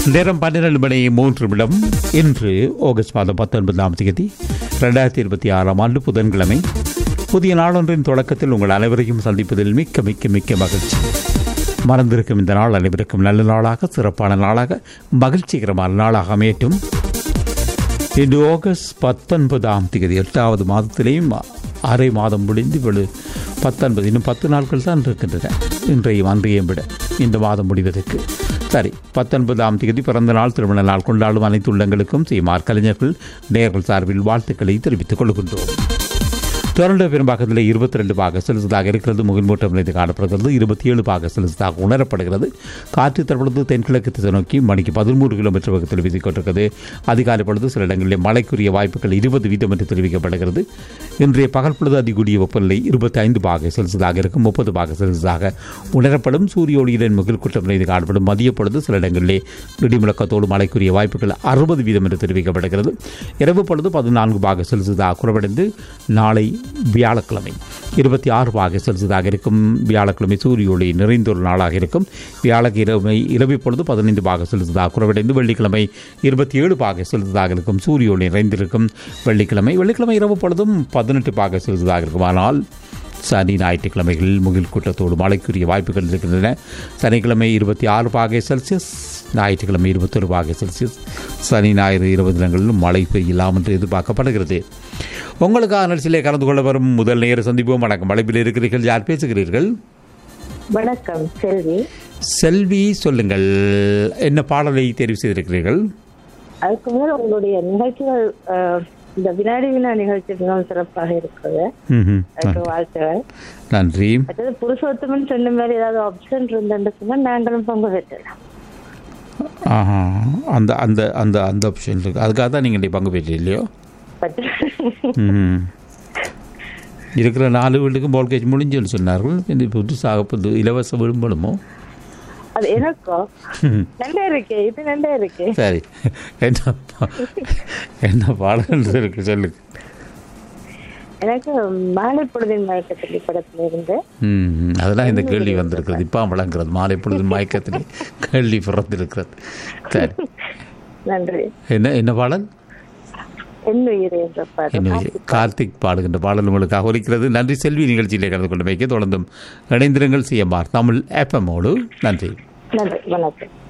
நேரம் பன்னிரண்டு மணி மூன்று நிமிடம் இன்று ஆகஸ்ட் மாதம் பத்தொன்பதாம் தேதி ரெண்டாயிரத்தி இருபத்தி ஆறாம் ஆண்டு புதன்கிழமை புதிய நாளொன்றின் தொடக்கத்தில் உங்கள் அனைவரையும் சந்திப்பதில் மிக்க மிக்க மிக்க மகிழ்ச்சி மறந்திருக்கும் இந்த நாள் அனைவருக்கும் நல்ல நாளாக சிறப்பான நாளாக மகிழ்ச்சிகரமான நாளாக அமையட்டும் இன்று ஆகஸ்ட் பத்தொன்பதாம் தேதி எட்டாவது மாதத்திலேயும் அரை மாதம் முடிந்து இப்பொழுது பத்தொன்பது இன்னும் பத்து நாட்கள் தான் இருக்கின்றன இன்றையும் அன்றையும் விட இந்த மாதம் முடிவதற்கு சரி பத்தொன்பதாம் தேதி பிறந்த நாள் திருமண நாள் கொண்டாடும் அனைத்து உள்ளங்களுக்கும் சீமார் கலைஞர்கள் நேர்கள் சார்பில் வாழ்த்துக்களை தெரிவித்துக் கொள்கின்றோம் தொடர்ந்து பெரும்பாக்கத்தில் இருபத்தி ரெண்டு பாக செலுத்ததாக இருக்கிறது முகில்மூட்டம் நிறைந்து காணப்படுகிறது இருபத்தி ஏழு பாக செலுத்ததாக உணரப்படுகிறது காற்று தற்பொழுது தென்கிழக்கு திசை நோக்கி மணிக்கு பதிமூன்று கிலோமீட்டர் வேகத்தில் வீசிக் கொண்டிருக்கிறது அதிகாலை பொழுது சில இடங்களில் மழைக்குரிய வாய்ப்புகள் இருபது வீதம் என்று தெரிவிக்கப்படுகிறது இன்றைய பகல் பொழுது அதிகூடிய வெப்பநிலை இருபத்தி ஐந்து பாக செலுத்ததாக இருக்கும் முப்பது பாக செலுத்ததாக உணரப்படும் சூரிய ஒளியுடன் முகில் குற்றம் நிறைந்து காணப்படும் மதிய பொழுது சில இடங்களிலே இடிமுழக்கத்தோடு மழைக்குரிய வாய்ப்புகள் அறுபது வீதம் என்று தெரிவிக்கப்படுகிறது இரவு பொழுது பதினான்கு பாக செலுத்ததாக குறைவடைந்து நாளை வியாழக்கிழமை இருபத்தி ஆறு பாக செல்சியஸாக இருக்கும் வியாழக்கிழமை சூரிய ஒளி நிறைந்தொரு நாளாக இருக்கும் வியாழக்கிழமை இரவு பொழுது பதினைந்து பாக செலுத்ததாக குறைவடைந்து வெள்ளிக்கிழமை இருபத்தி ஏழு பாக செலுத்ததாக இருக்கும் சூரிய ஒளி நிறைந்திருக்கும் வெள்ளிக்கிழமை வெள்ளிக்கிழமை இரவு பொழுதும் பதினெட்டு பாக செலுத்ததாக இருக்கும் ஆனால் சனி ஞாயிற்றுக்கிழமைகளில் முகில் கூட்டத்தோடு மழைக்குரிய வாய்ப்புகள் இருக்கின்றன சனிக்கிழமை இருபத்தி ஆறு பாகை செல்சியஸ் ஞாயிற்றுக்கிழமை இருபத்தொரு பாகை செல்சியஸ் சனி ஞாயிறு இருபது தினங்களிலும் மழை பெய்யலாம் என்று எதிர்பார்க்கப்படுகிறது உங்களுக்காக நிகழ்ச்சியிலே கலந்து கொள்ள வரும் முதல் நேர சந்திப்போம் வணக்கம் அழைப்பில் இருக்கிறீர்கள் யார் பேசுகிறீர்கள் வணக்கம் செல்வி செல்வி சொல்லுங்கள் என்ன பாடலை தேர்வு செய்திருக்கிறீர்கள் அதுக்கு முதல் உங்களுடைய நிகழ்ச்சிகள் அஹ், இந்த வினாடி வினா நிகழ்ச்சி மிகவும் சிறப்பாக இருக்குது ம்ஹும். அதுக்கு வாழ்த்துகள் நன்றி அடுத்தது புருஷோத்தமன் சொன்ன மாதிரி ஏதாவது ஆப்ஷன் இருந்தேன்னு சொன்னா நாங்களும் பங்கு பெற்றலாம் ஆஹா அந்த அந்த அந்த அந்த ஆப்ஷன் இருக்கு அதுக்காக தான் நீங்கள் பங்கு பெற்று இல்லையோ பட் ம். இருக்கிற நாலு வீட்டுக்கும் போல்கேஜ் முடிஞ்சுன்னு சொன்னார்கள் இது புதுசாக புது இலவச விரும்பணுமோ அது எனக்கும் நல்லா இருக்கு இது நல்லா இருக்கு சரி என்ன பா- என்ன பாடல் இருக்கு சொல்லுங்க எனக்கு மாலை பொழுதின் மயக்கத்தில் படத்துல இருந்து ம் அதெல்லாம் இந்த கேள்வி வந்திருக்கிறது இப்போ வழங்குறது மாலை பொழுது மயக்கத்திலே கேள்வி பிறந்திருக்கிறது சரி நன்றி என்ன என்ன பாடல் என் உயிர் என்ற பாடல் என்ன கார்த்திக் பாடுகின்ற பாடல் உங்களுக்காக ஒலிக்கிறது நன்றி செல்வி நிகழ்ச்சியிலே கலந்து கொண்டு வைக்க தொடர்ந்தும் இணைந்திருங்கள் சிஎம்ஆர் தமிழ் எஃப்எம்மோடு நன்றி நன்றி வணக்கம்